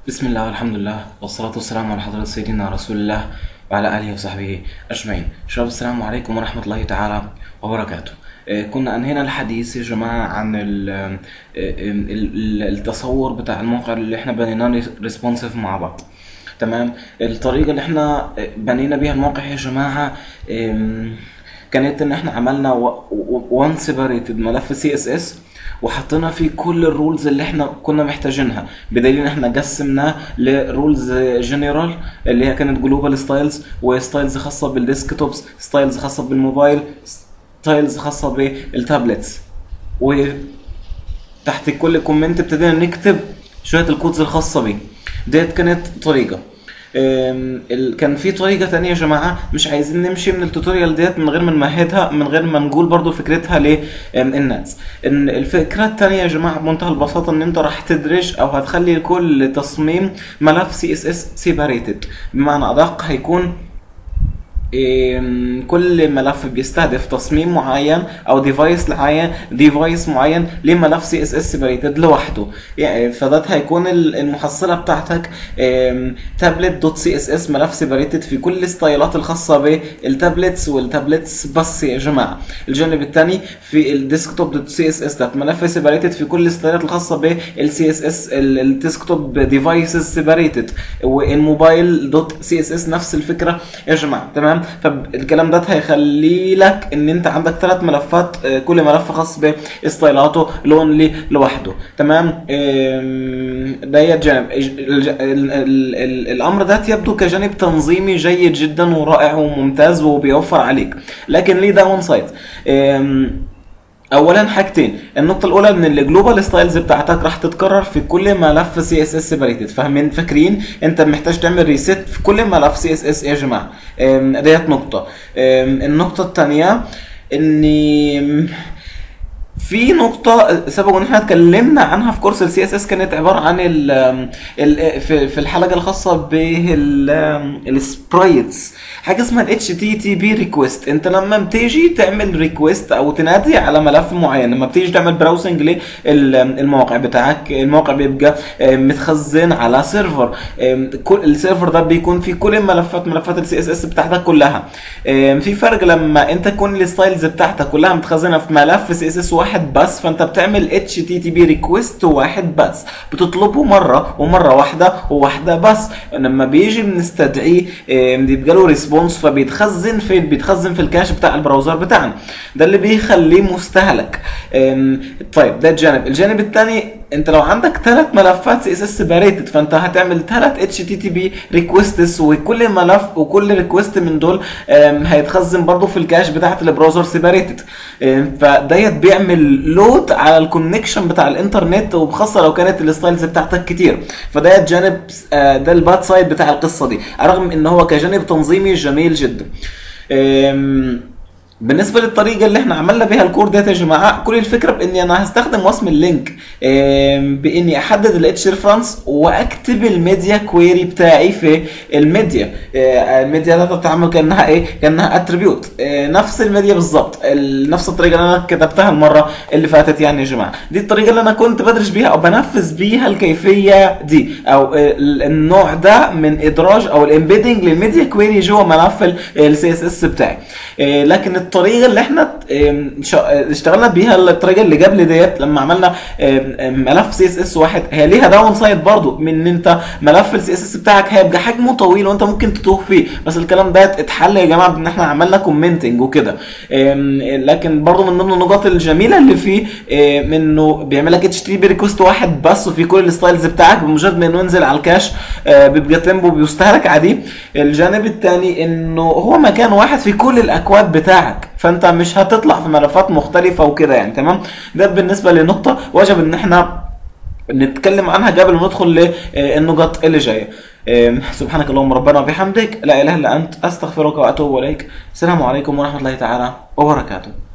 بسم الله والحمد لله والصلاة والسلام على حضرة سيدنا رسول الله وعلى آله وصحبه أجمعين شباب السلام عليكم ورحمة الله تعالى وبركاته آه، كنا أنهينا الحديث يا جماعة عن ال- آه، ال- ال- التصور بتاع الموقع اللي احنا بنيناه ريسبونسيف مع بعض تمام الطريقة اللي احنا بنينا بيها الموقع يا جماعة آم، كانت ان احنا عملنا وان سيبريتد ملف سي اس اس وحطينا فيه كل الرولز اللي احنا كنا محتاجينها بدليل ان احنا قسمناه لرولز جنرال اللي هي كانت جلوبال ستايلز وستايلز خاصه بالديسكتوبس ستايلز خاصه بالموبايل ستايلز خاصه بالتابلتس وتحت كل كومنت ابتدينا نكتب شويه الكودز الخاصه بيه ديت كانت طريقه أم، ال- كان في طريقة تانية يا جماعة مش عايزين نمشي من التوتوريال ديت من غير ما نمهدها من غير ما نقول برضو فكرتها للناس ان الفكرة التانية يا جماعة بمنتهى البساطة ان انت راح تدرج او هتخلي كل تصميم ملف سي اس اس سيباريتد بمعنى ادق هيكون إم، كل ملف بيستهدف تصميم معين او ديفايس معين ديفايس معين ليه ملف سي اس اس سيبريتد لوحده يعني فده هيكون ال- المحصله بتاعتك تابلت دوت سي اس اس ملف سيبريتد في كل الستايلات الخاصه بالتابلتس والتابلتس بس يا جماعه الجانب الثاني في الديسكتوب دوت سي اس اس ده ملف سيبريتد في كل الستايلات الخاصه بالسي اس اس الديسكتوب ديفايسز سيبريتد والموبايل دوت سي اس اس نفس الفكره يا جماعه تمام فالكلام ده هيخلي لك ان انت عندك ثلاث ملفات آه، كل ملف خاص بستايلاته لونلي لوحده تمام آم، ده جانب الج- ال- ال- ال- ال- الامر ده يبدو كجانب تنظيمي جيد جدا ورائع وممتاز وبيوفر عليك لكن ليه داون سايد اولا حاجتين النقطه الاولى ان الجلوبال ستايلز بتاعتك راح تتكرر في كل ملف سي اس اس سيبريتد فاهمين فاكرين انت محتاج تعمل ريست في كل ملف سي اس اس يا جماعه أم، ديت نقطه أم، النقطه الثانيه اني في نقطة سبق ان احنا اتكلمنا عنها في كورس السي اس اس كانت عبارة عن ال ال في في الحلقة الخاصة بالسبرايتس حاجة اسمها ال HTTP ريكويست انت لما بتيجي تعمل ريكويست او تنادي على ملف معين لما بتيجي تعمل براوسنج للموقع بتاعك الموقع بيبقى آه، متخزن على سيرفر آم، كل السيرفر ده بيكون فيه كل الملفات ملفات السي اس اس بتاعتك كلها آم، في فرق لما انت تكون الستايلز بتاعتك كلها متخزنه في ملف سي اس اس واحد بس فانت بتعمل اتش تي تي بي ريكويست واحد بس بتطلبه مره ومره واحده وواحده بس لما بيجي بنستدعيه آم، بيبقى له ريسبونس فبيتخزن في بيتخزن في الكاش بتاع البراوزر بتاعنا ده اللي بيخليه مستهلك آم، طيب ده الجانب الجانب الثاني انت لو عندك ثلاث ملفات سي اس اس سيبريتد فانت هتعمل ثلاث اتش تي تي بي ريكويستس وكل ملف وكل ريكويست من دول آم، هيتخزن برضه في الكاش بتاعت البراوزر سيبريتد فديت بيعمل لود على الكونكشن بتاع الانترنت وبخاصه لو كانت الستايلز بتاعتك كتير فديت جانب آه، ده الباد سايد بتاع القصه دي رغم ان هو كجانب تنظيمي جميل جدا آم، بالنسبه للطريقه اللي احنا عملنا بيها الكور ديت يا جماعه كل الفكره باني انا هستخدم وصم اللينك آم، باني احدد الاتش ريفرنس واكتب الميديا كويري بتاعي في الميديا آه، الميديا ده بتتعامل كانها ايه كانها اتريبيوت نفس الميديا بالظبط ال- نفس الطريقه اللي انا كتبتها المره اللي فاتت يعني يا جماعه دي الطريقه اللي انا كنت بدرس بيها او بنفذ بيها الكيفيه دي او آه، ال- النوع ده من ادراج او الامبيدنج للميديا كويري جوه ملف السي اس اس بتاعي آه، لكن الطريقه اللي احنا آم، شا- اشتغلنا بيها الطريقه اللي قبل ديت لما عملنا آم، آم، ملف سي اس اس واحد هي ليها داون سايد برضو من ان انت ملف السي اس اس بتاعك هيبقى حجمه طويل وانت ممكن تتوه فيه بس الكلام ده اتحل يا جماعه بان احنا عملنا كومنتنج وكده آم، لكن برضو من ضمن النقاط الجميله اللي فيه آم، انه بيعمل لك اتش تي بي ريكوست واحد بس وفي كل الستايلز بتاعك بمجرد ما انه ينزل على الكاش آه، بيبقى تيمبو بيستهلك عادي الجانب الثاني انه هو مكان واحد في كل الاكواد بتاعك فانت مش هتطلع في ملفات مختلفه وكده يعني تمام ده بالنسبه لنقطه وجب ان احنا نتكلم عنها قبل ما ندخل للنقط اللي جايه آم، سبحانك اللهم ربنا وبحمدك لا اله الا انت استغفرك واتوب اليك السلام عليكم ورحمه الله تعالى وبركاته